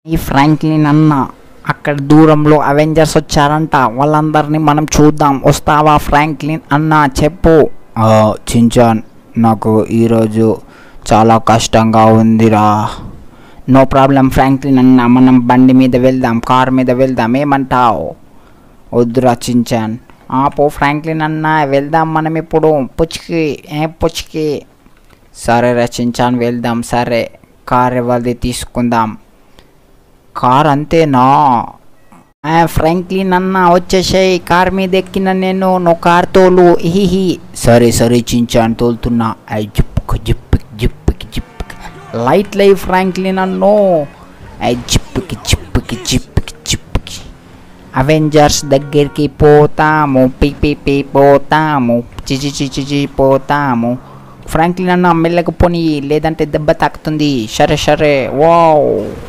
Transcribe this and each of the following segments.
ఈ ఫ్రాంక్లిన్ అన్న అక్కడ దూరంలో అవెంజర్స్ వచ్చారంట వాళ్ళందరినీ మనం చూద్దాం వస్తావా ఫ్రాంక్లిన్ అన్న చెప్పు చించాన్ నాకు ఈరోజు చాలా కష్టంగా ఉందిరా నో ప్రాబ్లం ఫ్రాంక్లిన్ అన్న మనం బండి మీద వెళ్దాం కార్ మీద వెళ్దాం ఏమంటావు వద్దురా చించాన్ ఆపో ఫ్రాంక్లిన్ అన్న వెళ్దాం మనం ఇప్పుడు పుచ్చుకి ఏ పుచ్చుకి సరే రచించాన్ వెళ్దాం సరే కార్ ఎవరిది తీసుకుందాం కార్ అంతేనా ఆ, ఫ్రాంక్లిన్ అన్న వచ్చేసాయి కార్ మీద ఎక్కిన నేను నువ్వు కార్ తోలు హిహి సరే సరే చించాన్ తోలుతున్నా ఐ జిప్పుకు జిప్పుకి జిప్పుకి జిప్పుకి లైట్ లై ఫ్రాంక్లిన్ అన్నో ఐ జిప్పుకి జిప్పుకి జిప్పుకి జిప్పుకి అవెంజర్స్ దగ్గరికి పోతాము పి పి పి పోతాము చిచి చిచి చి పోతాము ఫ్రాంక్లిన్ అన్న మెల్లకు పోనీ లేదంటే దెబ్బ తాకుతుంది సరే సరే వావ్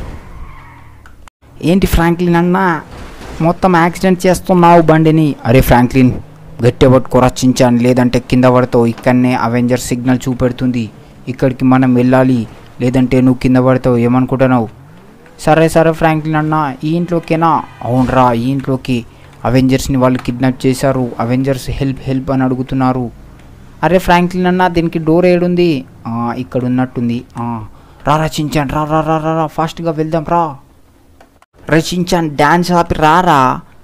ఏంటి ఫ్రాంక్లిన్ అన్న మొత్తం యాక్సిడెంట్ చేస్తున్నావు బండిని అరే ఫ్రాంక్లిన్ గట్టి పట్టుకో రచించాను లేదంటే కింద పడతావు ఇక్కడనే అవెంజర్ సిగ్నల్ చూపెడుతుంది ఇక్కడికి మనం వెళ్ళాలి లేదంటే నువ్వు కింద పడతావు ఏమనుకుంటున్నావు సరే సరే ఫ్రాంక్లిన్ అన్న ఈ ఇంట్లోకేనా అవునరా ఈ ఇంట్లోకి అవెంజర్స్ని వాళ్ళు కిడ్నాప్ చేశారు అవెంజర్స్ హెల్ప్ హెల్ప్ అని అడుగుతున్నారు అరే ఫ్రాంక్లిన్ అన్న దీనికి డోర్ ఏడుంది "ఆ, ఇక్కడ ఉన్నట్టుంది "ఆ, రా రచించాను రా రా రా రా రా ఫాస్ట్గా వెళ్దాం రా రచించాను డ్యాన్స్ ఆపి రారా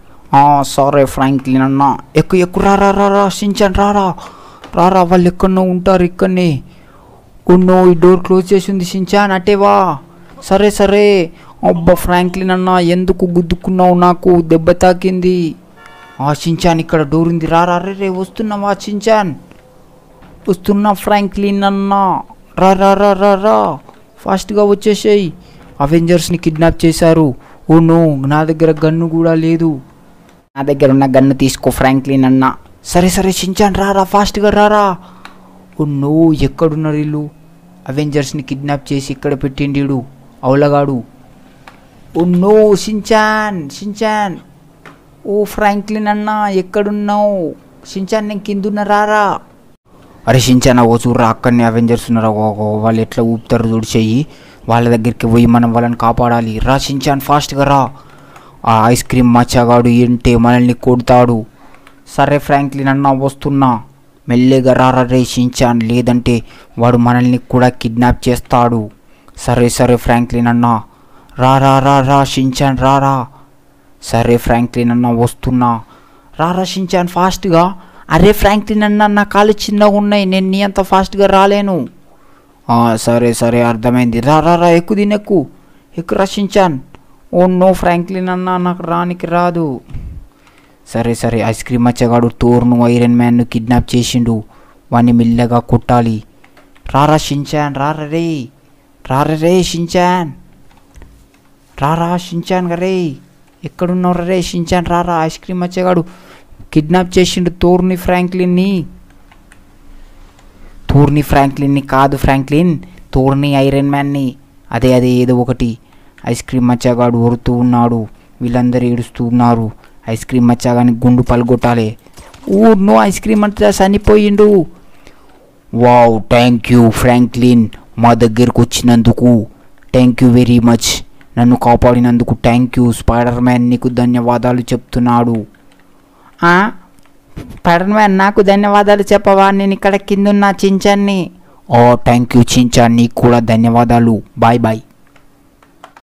సారీ ఫ్రాంక్లిన్ అన్న ఎక్కువ ఎక్కువ రా రా రా రా సించాను రారా రారా వాళ్ళు ఎక్కడనో ఉంటారు ఇక్కడనే ఉన్నో ఈ డోర్ క్లోజ్ చేసి ఉంది సించాన్ అటేవా సరే సరే అబ్బా ఫ్రాంక్లిన్ అన్న ఎందుకు గుద్దుకున్నావు నాకు దెబ్బ తాకింది ఆ సించాన్ ఇక్కడ డోర్ ఉంది రా రా రే రే వస్తున్నావా సించాన్ వస్తున్నా ఫ్రాంక్లిన్ అన్న రా రా రా రా రా ఫాస్ట్గా వచ్చేసేయి అవెంజర్స్ని కిడ్నాప్ చేశారు ఓ నో నా దగ్గర గన్ను కూడా లేదు నా దగ్గర ఉన్న గన్ను తీసుకో ఫ్రాంక్లిన్ అన్న సరే సరే చించాన్ రారా ఫాస్ట్గా రారా ఓ నో ఎక్కడున్నారు వీళ్ళు అవెంజర్స్ని కిడ్నాప్ చేసి ఇక్కడ పెట్టిండు అవులగాడు oh no Shinchan Shinchan oh Franklin అన్న ఎక్కడున్నావు షించాన్ నేను కిందున్న రారా అరే షించాన్ ఓ చూడరా అక్కడనే అవెంజర్స్ ఉన్నారు ఓ, ఓ, వాళ్ళు ఎట్లా ఊపుతారు చూడు చెయ్యి వాళ్ళ దగ్గరికి పోయి మనం వాళ్ళని కాపాడాలి రా షించాన్ ఫాస్ట్గా రా ఆ ఐస్ క్రీమ్ మచ్చగాడు ఏంటే మనల్ని కొడతాడు సరే ఫ్రాంక్లిన్ అన్న వస్తున్నా మెల్లిగా రారా రే షించాన్ లేదంటే వాడు మనల్ని కూడా కిడ్నాప్ చేస్తాడు సరే సరే ఫ్రాంక్లిన్ అన్న రా రా రా రా షించాన్ రా రా సరే ఫ్రాంక్లిన్ అన్న వస్తున్నా రారా షించాన్ ఫాస్ట్గా అరే ఫ్రాంక్లిన్ అన్న నా కాళ్ళు చిన్నగా ఉన్నాయి నేను నీ అంత ఫాస్ట్గా రాలేను "ఆ, సరే సరే అర్థమైంది రా రా రా ఎక్కువ దీని ఎక్కు ఎక్కువ రక్షించాన్ ఓ నో ఫ్రాంక్లిన్ అన్న నాకు రానికి రాదు సరే సరే ఐస్ క్రీమ్ మచ్చగాడు తోర్ను ఐరన్ మ్యాన్ను కిడ్నాప్ చేసిండు వాడిని మెల్లగా కొట్టాలి రారా షించాన్ రారా రే రారా రే షించాన్ రారా షించాన్ రే ఎక్కడున్నావు రే షించాన్ రారా ఐస్ క్రీమ్ మచ్చగాడు కిడ్నాప్ చేసిండు తోర్ని ఫ్రాంక్లిన్ని తోర్ని ఫ్రాంక్లిన్ని కాదు ఫ్రాంక్లిన్ తోర్ని ఐరన్ మ్యాన్ని అదే అదే ఏదో ఒకటి ఐస్ క్రీమ్ మచ్చగాడు ఒరుతూ ఉన్నాడు వీళ్ళందరూ ఏడుస్తూ ఉన్నారు ఐస్ క్రీమ్ మచ్చగాని గుండు పలుగొట్టాలి ఊర్నో ఐస్ క్రీమ్ అంతా చనిపోయిండు వావ్ థ్యాంక్ యూ ఫ్రాంక్లిన్ మా దగ్గరకు వచ్చినందుకు థ్యాంక్ యూ వెరీ మచ్ నన్ను కాపాడినందుకు థ్యాంక్ యూ స్పైడర్ మ్యాన్ నీకు ధన్యవాదాలు చెప్తున్నాడు స్పైడర్ మ్యాన్ నాకు ధన్యవాదాలు చెప్పవా నేను ఇక్కడ కిందున్న చించాన్ని ఓ థ్యాంక్ యూ చించాన్ నీకు కూడా ధన్యవాదాలు బాయ్ బాయ్